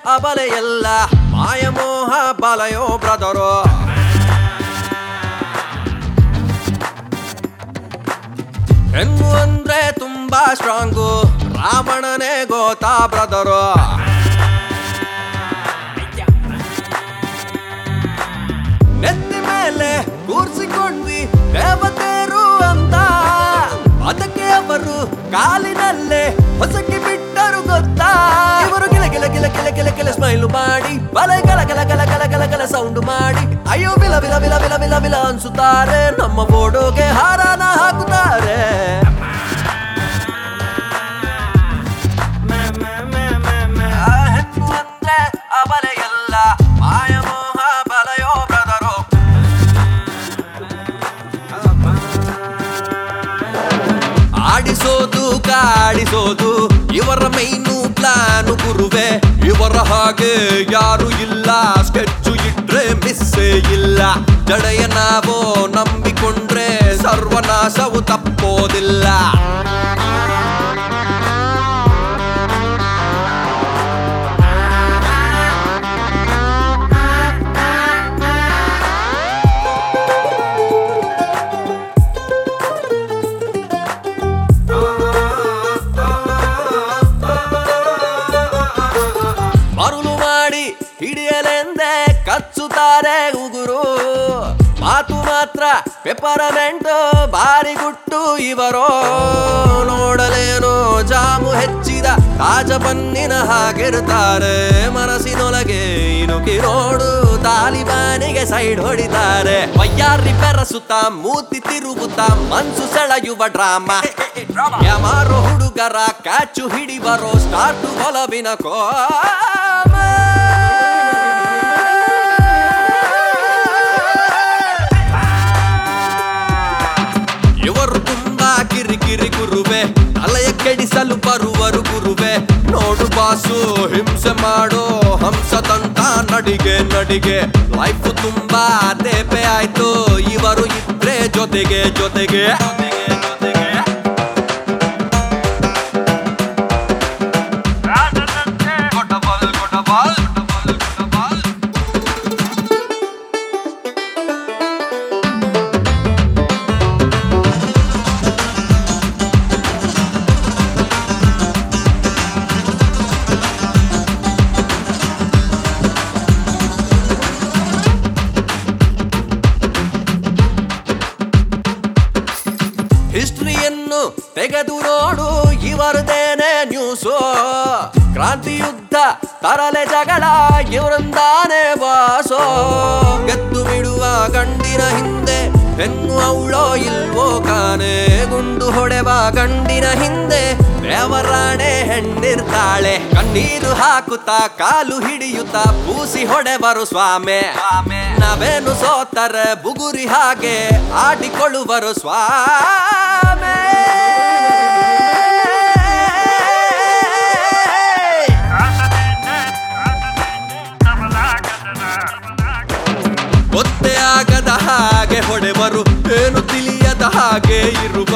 ಅಬಲೆ ಎಲ್ಲ ಮಾಯಮೋಹ ಬಲಯೋ ಬ್ರದರು ಹೆಣ್ಣು ಅಂದ್ರೆ ತುಂಬಾ ಸ್ಟ್ರಾಂಗು ರಾವಣನೇ ಗೋತಾ ಬ್ರದರು ನೆತ್ತಿ ಮೇಲೆ ಕೂರ್ಸಿಕೊಂಡ್ವಿ ದೇವತೆರು ಅಂತ ಅದಕ್ಕೆ ಅವರು ಕಾಲಿನಲ್ಲೇ ಹೊಸಕಿ ಬಿಟ್ಟರು ಗೊತ್ತಾ ಇವರು ಗಿಲ ಗಿಲ ಗಿಲ ಗಿಲ ಗಿಲ ಗಿಲ ಸ್ಮೈಲು ಮಾಡಿ ಬಲೆ ಗಲ ಗಲ ಗಲ ಗಲ ಗಲ ಗಲ ಸೌಂಡ್ ಮಾಡಿ ಅಯ್ಯೋ ಬಿಲ ಬಿಲ ಬಿಲ ಬಿಲ ಬಿಲ ಬಿಲ ಅನ್ಸುತ್ತಾರೆ ನಮ್ಮ ಬೋಡೋಗೆ ಹಾರಾನ ಹಾಕುತ್ತಾರೆ ಆ ಹೆಣ್ಣು ಅಂದ್ರೆ ಅಬಲೆ ಎಲ್ಲ ಮಾಯಮೋಹ ಬಲಯೋ ಬ್ರದರು ಆಡಿಸೋದು ಕಾಡಿಸೋದು ಇವರ ಮೈನು ಪ್ಲಾನು ಗುರುವೆ ಇವರ ಹಾಗೆ ಯಾರು ಇಲ್ಲ ಸ್ಕೆಚ್ಚು ಇಟ್ರೆ ಮಿಸ್ಸೇ ಇಲ್ಲ ಜಡೆಯ ನಾವೋ ನಂಬಿಕೊಂಡ್ರೆ ಸರ್ವನಾಶವು ತಪ್ಪೋದಿಲ್ಲ ಮರುಳು ಮಾಡಿ ಹಿಡಿಯಲೆಂದೇ ಕಚ್ಚುತ್ತಾರೆ ಉಗುರು ಮಾತು ಮಾತ್ರ ಪೆಪರಮೆಂಟ್ ಬಾರಿ ಗುಟ್ಟು ಇವರು ನೋಡಲೇನೋ ಜಾಮು ಹೆಚ್ಚಿದ ತಾಜ ಬನ್ನಿನ ಹಾಗಿರುತ್ತಾರೆ ಮನಸ್ಸಿನೊಳಗೆ ಇನುಕಿ ನೋಡು ತಾಲಿಬಾನಿಗೆ ಸೈಡ್ ಹೊಡಿತಾರೆ ವಯ್ಯಾರಿ ಬೆರಸುತ್ತ ಮೂತಿ ತಿರುಗುತ್ತ ಮನ್ಸು ಸೆಳೆಯುವ ಡ್ರಾಮಾ ಯಮಾರು ಹುಡುಗರ ಕ್ಯಾಚು ಹಿಡಿಬರೋ ಸ್ಟಾರ್ಟು ಒಲವಿನ ಕೋಮ ಇವರು ತುಂಬಾ ಕಿರಿಕಿರಿ ಗುರುವೆ ತಲೆಯ ಕೆಡಿಸಲು ಬರುವರು ಗುರುವೆ ನೋಡು ಬಾಸು ಹಿಂಸೆ ಮಾಡೋ ಹಂಸದಂತ ನಡಿಗೆ ನಡಿಗೆ ಲೈಫ್ ತುಂಬಾ ತೇಪೆ ಆಯ್ತು ಇವರು ಇದ್ರೆ ಜೊತೆಗೆ ಜೊತೆಗೆ ಕೊಡಬಲ್ ಕೊಡಬಲ್ ಕೊಡಬಲ್ ಕೊಡಬಲ್ ಹಿಸ್ಟ್ರಿಯನ್ನು ತೆಗೆದು ನೋಡು ಇವರದೇನೆ ನ್ಯೂಸು ಕ್ರಾಂತಿ ಯುದ್ಧ ತರಲೆ ಜಗಳ ಇವರಂದಾನೆ ಬಾಸೋ ಗೆದ್ದು ಬಿಡುವ ಗಂಡಿನ ಹಿಂದೆ ಹೆಣ್ಣು ಅವಳೋ ಇಲ್ವೋ ಕಾನೆ ಗುಂಡು ಹೊಡೆವ ಗಂಡಿನ ಹಿಂದೆ ದೇವರಾಣೆ ಹೆಣ್ಣಿರ್ತಾಳೆ ಕಣ್ಣೀರು ಹಾಕುತ್ತಾ ಕಾಲು ಹಿಡಿಯುತ್ತಾ ಪೂಸಿ ಹೊಡೆವರು ಸ್ವಾಮಿ ನಾವೇನು ಸೋತರೆ ಬುಗುರಿ ಹಾಗೆ ಆಡಿಕೊಳ್ಳುವರು ಸ್ವಾಮಿ ಗೊತ್ತೇ ಆಗದ ಹಾಗೆ ಹೊಡೆವರು ಏನು ತಿಳಿಯದ ಹಾಗೆ ಇರು